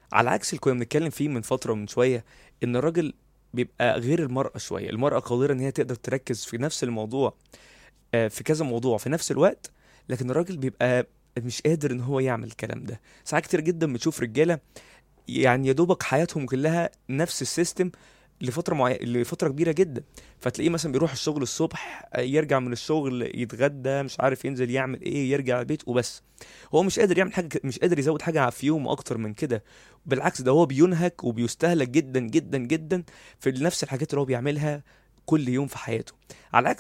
على عكس اللي كنا بنتكلم فيه من فتره من شويه ان الراجل بيبقى غير المراه شويه المراه قادره ان هي تقدر تركز في نفس الموضوع آه، في كذا موضوع في نفس الوقت لكن الراجل بيبقى مش قادر ان هو يعمل الكلام ده ساعات كتير جدا بتشوف رجاله يعني يا دوبك حياتهم كلها نفس السيستم لفتره معينه لفتره كبيره جدا فتلاقيه مثلا بيروح الشغل الصبح آه، يرجع من الشغل يتغدى مش عارف ينزل يعمل ايه يرجع البيت وبس هو مش قادر يعمل حاجه مش قادر يزود حاجه في يومه اكتر من كده بالعكس ده هو بينهك وبيستهلك جدا جدا جدا في نفس الحاجات اللي هو بيعملها كل يوم في حياته على عكس